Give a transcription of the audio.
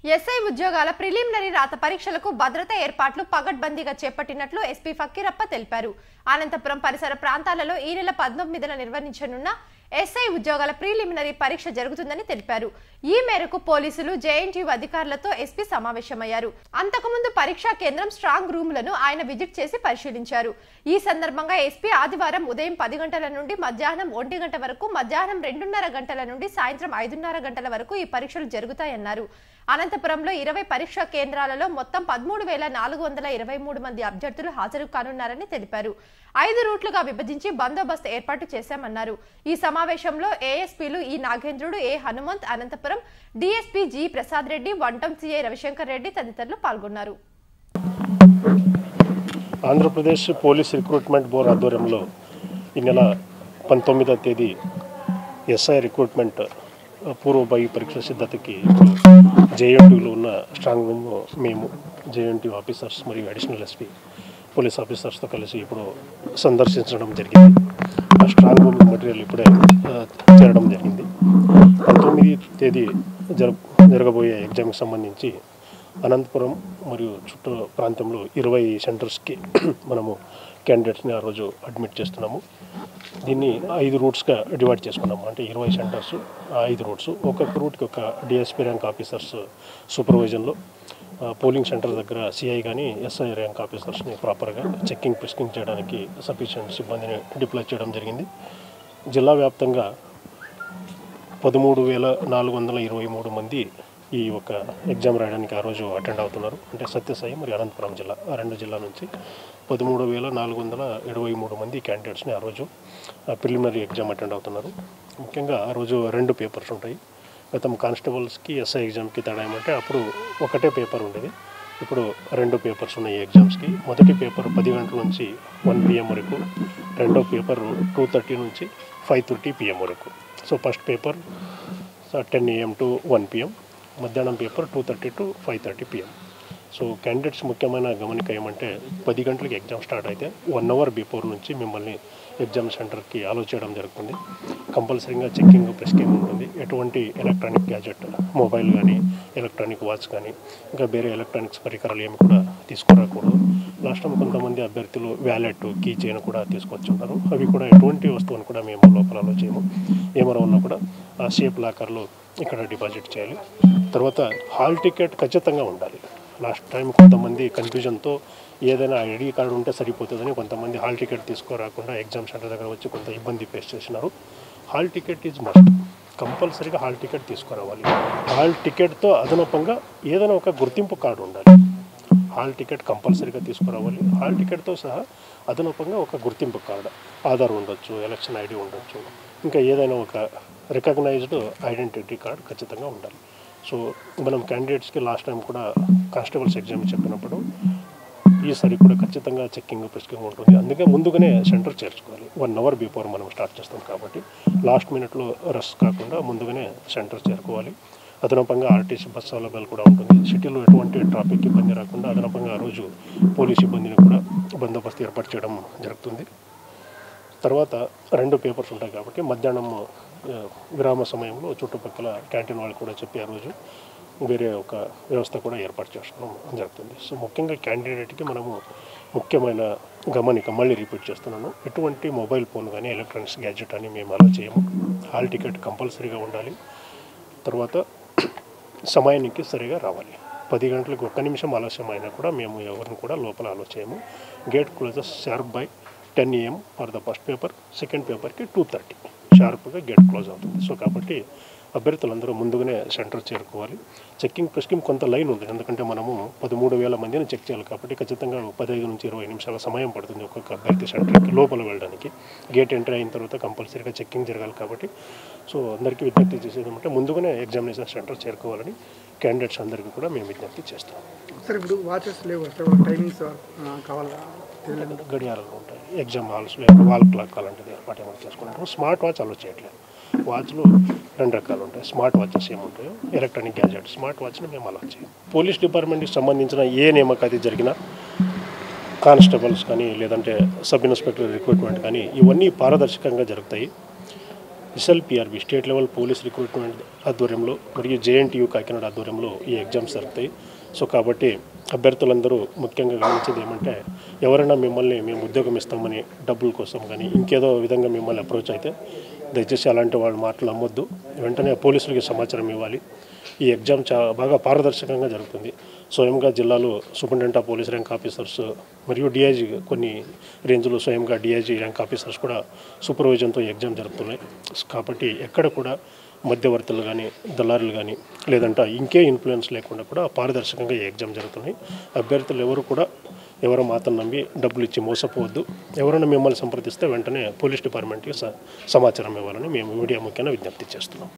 SI ఉద్యోగాల preliminary రాత పరీక్షలకు భద్రతా ఏర్పాట్లు పగడ్బందీగా చేపట్టినట్లు ఎస్పీ ఫకీరప్ప తెలిపారు అనంతపురం పరిసర ప్రాంతాలలో ఈ నెల పద్నాలుగున నిర్వహించనున్న ఎస్ఐ ఉద్యోగాల ప్రిలిమినరీ పరీక్ష జరుగుతుందని తెలిపారు ఈ మేరకు పోలీసులు జేఎన్టీయూ అధికారులతో ఎస్పీ సమావేశమయ్యారు అంతకుముందు పరీక్షా కేంద్రం స్ట్రాంగ్ రూములను ఆయన విజిట్ చేసి పరిశీలించారు ఈ సందర్భంగా ఎస్పీ ఆదివారం ఉదయం పది గంటల నుండి మధ్యాహ్నం ఒంటి గంట వరకు మధ్యాహ్నం రెండున్నర గంటల నుండి సాయంత్రం ఐదున్నర గంటల వరకు ఈ పరీక్షలు జరుగుతాయన్నారు అనంతపురంలో ఇరవై పరీక్షా కేంద్రాలలో మొత్తం పదమూడు వేల నాలుగు వందల ఇరవై మూడు మంది అభ్యర్థులు హాజరు కానున్నారని తెలిపారు ఐదు రూట్లుగా విభజించి బందోబస్తు ఏర్పాటు చేశామన్నారు ఈ సమావేశంలో ఏఎస్పీలు ఈ Nagendrudu A Hanumanth Anantapur DSP G Prasad Reddy వంటం సిఐ రవిశంకర్ రెడ్డి తదితరులు పాల్గొన్నారు ఆంధ్రప్రదేశ్ పోలీస్ రిక్రూట్మెంట్ బోర్డు ఆధ్వర్యంలో ఈ నెల పంతొమ్మిదవ తేదీ ఎస్ఐ రిక్రూట్మెంట్ పూర్వభావి పరీక్ష సిద్ధతకి జేఎన్టీలో ఉన్న స్ట్రాంగ్ రూమ్ మేము జేఎన్టీ ఆఫీసర్స్ మరియు అడిషనల్ ఎస్పీ పోలీస్ ఆఫీసర్స్తో కలిసి ఇప్పుడు సందర్శించడం జరిగింది ఆ స్ట్రాంగ్ రూమ్ మెటీరియల్ ఇప్పుడే ఆ, చేరడం జరిగింది పంతొమ్మిది తేదీ జర జరగబోయే ఎగ్జామ్కి సంబంధించి అనంతపురం మరియు చుట్టూ ప్రాంతంలో ఇరవై సెంటర్స్కి మనము క్యాండిడేట్స్ని ఆ రోజు అడ్మిట్ చేస్తున్నాము దీన్ని ఐదు రూట్స్గా డివైడ్ చేసుకున్నాము అంటే ఇరవై సెంటర్స్ ఆ ఐదు రూట్స్ ఒక్కొక్క రూట్కి ఒక డిఎస్పీ ర్యాంక్ ఆఫీసర్స్ సూపర్వైజన్లో ఆ, పోలింగ్ సెంటర్ దగ్గర సిఐ కానీ ఎస్ఐ ర్యాంక్ ఆఫీసర్స్ని ప్రాపర్గా చెక్కింగ్ ప్రిస్కింగ్ చేయడానికి సఫిషియెంట్ సిబ్బందిని డిప్లాయ్ చేయడం జరిగింది జిల్లా వ్యాప్తంగా పదమూడు వేల నాలుగు వందల ఇరవై మూడు మంది ఈ ఒక ఎగ్జామ్ రాయడానికి ఆ రోజు అటెండ్ అవుతున్నారు అంటే సత్యసాయి మరియు అనంతపురం జిల్లా ఆ రెండు జిల్లా నుంచి పదమూడు వేల నాలుగు వందల ఇరవై మూడు మంది క్యాండిడేట్స్ని ఆ రోజు ప్రిలిమినరీ ఎగ్జామ్ అటెండ్ అవుతున్నారు ముఖ్యంగా ఆ రోజు రెండు పేపర్స్ ఉంటాయి గతం కానిస్టేబుల్స్కి ఎస్ఐ ఎగ్జామ్కి తేడా ఏమంటే అప్పుడు ఒకటే పేపర్ ఉండేది ఇప్పుడు రెండు పేపర్స్ ఉన్నాయి ఈ ఎగ్జామ్స్కి మొదటి పేపర్ పది గంటల నుంచి వన్ పిఎం వరకు రెండో పేపర్ టూ థర్టీ నుంచి ఫైవ్ థర్టీ పిఎం వరకు so first paper ten AM to one PM మధ్యాహ్నం paper two thirty to five thirty PM so candidates ముఖ్యమైన గమనిక ఏమంటే పది గంటలకు ఎగ్జామ్ స్టార్ట్ అయితే వన్ అవర్ బిఫోర్ నుంచి మిమ్మల్ని ఎగ్జామ్ సెంటర్కి అలో చేయడం జరుగుతుంది కంపల్సరీగా చెక్కింగ్ ప్రెస్కింగ్ ఉంటుంది ఎటువంటి ఎలక్ట్రానిక్ గ్యాజెట్ మొబైల్ కానీ ఎలక్ట్రానిక్ వాచ్ కానీ ఇంకా వేరే ఎలక్ట్రానిక్స్ పరికరాలు ఏమి కూడా తీసుకురాకూడదు లాస్ట్ టైం కొంతమంది అభ్యర్థులు వ్యాలెట్ కీ చైన్ కూడా తీసుకొచ్చుంటారు అవి కూడా ఎటువంటి వస్తువుని కూడా మేము లోపల అలో చేయము ఏమైనా ఉన్నా కూడా ఆ షేప్ లాకర్లో ఇక్కడ డిపాజిట్ చేయాలి తర్వాత హాల్ టికెట్ ఖచ్చితంగా ఉండాలి లాస్ట్ టైం కొంతమంది కన్ఫ్యూజన్తో ఏదైనా ఐడి కార్డు ఉంటే సరిపోతుందని కొంతమంది హాల్ టికెట్ తీసుకురాకుండా ఎగ్జామ్ సెంటర్ దగ్గర వచ్చి కొంత ఇబ్బంది ఫేస్ చేసినారు హాల్ టికెట్ ఈజ్ మస్ట్ కంపల్సరీగా హాల్ టికెట్ తీసుకురావాలి హాల్ టికెట్తో అదనపంగా ఏదైనా ఒక గుర్తింపు కార్డు ఉండాలి హాల్ టికెట్ కంపల్సరీగా తీసుకురావాలి హాల్ టికెట్తో సహా అదనపంగా ఒక గుర్తింపు కార్డు ఆధార్ ఉండొచ్చు ఎలక్షన్ ఐడి ఉండొచ్చు ఇంకా ఏదైనా ఒక రికగ్నైజ్డ్ ఐడెంటిటీ కార్డ్ ఖచ్చితంగా ఉండాలి సో మనం క్యాండిడేట్స్కి లాస్ట్ టైం కూడా కానిస్టేబుల్స్ ఎగ్జామ్ చెప్పినప్పుడు ఈసారి కూడా ఖచ్చితంగా చెక్కింగ్ ప్రిస్కింగ్ ఉంటుంది అందుకే ముందుగానే సెంటర్ చేర్చుకోవాలి వన్ అవర్ బిఫోర్ మనం స్టార్ట్ చేస్తాం కాబట్టి లాస్ట్ మినిట్లో రష్ కాకుండా ముందుగానే సెంటర్ చేరుకోవాలి అదనపంగా ఆర్టీసీ బస్ అవైలబుల్ కూడా ఉంటుంది సిటీలో ఎటువంటి ట్రాఫిక్ ఇబ్బంది రాకుండా అదనపంగా ఆ రోజు పోలీస్ సిబ్బందిని కూడా బందోబస్తు ఏర్పాటు చేయడం జరుగుతుంది తర్వాత రెండు పేపర్స్ ఉంటాయి కాబట్టి మధ్యాహ్నం ఆ, విరామ సమయంలో చుట్టుపక్కల క్యాంటీన్ వాళ్ళు కూడా చెప్పి ఆ రోజు వేరే ఒక వ్యవస్థ కూడా ఏర్పాటు చేసుకోవడం జరుగుతుంది సో ముఖ్యంగా క్యాండిడేట్కి మనము ముఖ్యమైన గమనిక మళ్ళీ రిపీట్ చేస్తున్నాను ఎటువంటి మొబైల్ ఫోన్ కానీ ఎలక్ట్రానిక్స్ గ్యాడ్జెట్ అని మేము అలా చేయము హాల్ టికెట్ కంపల్సరీగా ఉండాలి తర్వాత సమయానికి సరిగా రావాలి పది గంటలకు ఒక్క నిమిషం ఆలస్యం అయినా కూడా మేము ఎవరిని కూడా లోపల అలో చేయము gate closes sharp by ten AM for the first paper second పేపర్కి టూ థర్టీ షార్ప్గా గేట్ క్లోజ్ అవుతుంది సో కాబట్టి అభ్యర్థులందరూ ముందుగానే సెంటర్ చేరుకోవాలి చెక్కింగ్ ప్రెస్కింగ్ కొంత లైన్ ఉంటుంది ఎందుకంటే మనము పదమూడు వేల మందిని చెక్ చేయాలి కాబట్టి ఖచ్చితంగా పదహైదు నుంచి ఇరవై నిమిషాల సమయం పడుతుంది ఒక్కొక్క అభ్యర్థి సెంటర్కి లోపల వెళ్ళడానికి గేట్ ఎంట్రీ అయిన తర్వాత కంపల్సరీగా చెక్కింగ్ జరగాలి కాబట్టి సో అందరికీ విజ్ఞప్తి చేసేది ఏమంటే ముందుగానే ఎగ్జామినేషన్ సెంటర్ చేరుకోవాలని క్యాండిడేట్స్ అందరికీ కూడా మేము విజ్ఞప్తి చేస్తాం సార్ ఇప్పుడు వాచెస్ లేవు సార్ టైమింగ్స్ ఆ, కావాలా తెలియదు గడియారాలు ఉంటాయి ఎగ్జామ్ హాల్స్ వాల్ క్లాక్ అలాంటిది ఏర్పాటు ఏమైనా చేసుకుంటారు స్మార్ట్ వాచ్ అలో చేయట్లేదు వాచ్లు రెండు రకాలు ఉంటాయి స్మార్ట్ వాచెస్ ఏముంటాయో ఎలక్ట్రానిక్ గ్యాజెట్ స్మార్ట్ వాచ్ని మేము అలా చేయం పోలీస్ డిపార్ట్మెంట్కి సంబంధించిన ఏ నియామకాది జరిగినా కానిస్టేబుల్స్ కానీ లేదంటే సబ్ ఇన్స్పెక్టర్ రిక్రూట్మెంట్ కానీ ఇవన్నీ పారదర్శకంగా జరుగుతాయి SLPRB state level police recruitment ఆధ్వర్యంలో మరియు జేఎన్టీయూ కాకినాడ ఆధ్వర్యంలో ఈ ఎగ్జామ్స్ జరుగుతాయి సో కాబట్టి అభ్యర్థులందరూ ముఖ్యంగా గమనించేది ఏమంటే ఎవరైనా మిమ్మల్ని మేము ఉద్యోగం ఇస్తామని డబ్బుల కోసం కానీ ఇంకేదో విధంగా మిమ్మల్ని అప్రోచ్ అయితే దయచేసి అలాంటి వాళ్ళ మాటలు నమ్మొద్దు వెంటనే పోలీసులకి సమాచారం ఇవ్వాలి ఈ ఎగ్జామ్ చా బాగా పారదర్శకంగా జరుగుతుంది స్వయంగా జిల్లాలో superintendent of police rank officers మరియు డిఐజీ కొన్ని రేంజ్లో స్వయంగా డిఐజీ ర్యాంక్ ఆఫీసర్స్ కూడా సూపర్విజన్తో ఈ ఎగ్జామ్ జరుపుతున్నాయి కాబట్టి ఎక్కడ కూడా మధ్యవర్తులు కానీ దళారులు కానీ లేదంటే ఇంకే ఇన్ఫ్లుయెన్స్ లేకుండా కూడా పారదర్శకంగా ఈ ఎగ్జామ్ జరుగుతున్నాయి అభ్యర్థులు ఎవరు కూడా ఎవరో మాత్రం నమ్మి డబ్బులు ఇచ్చి మోసపోవద్దు ఎవరైనా మిమ్మల్ని సంప్రదిస్తే వెంటనే పోలీస్ డిపార్ట్మెంట్కి స- సమాచారం ఇవ్వాలని మేము మీడియా ముఖ్యంగా విజ్ఞప్తి చేస్తున్నాం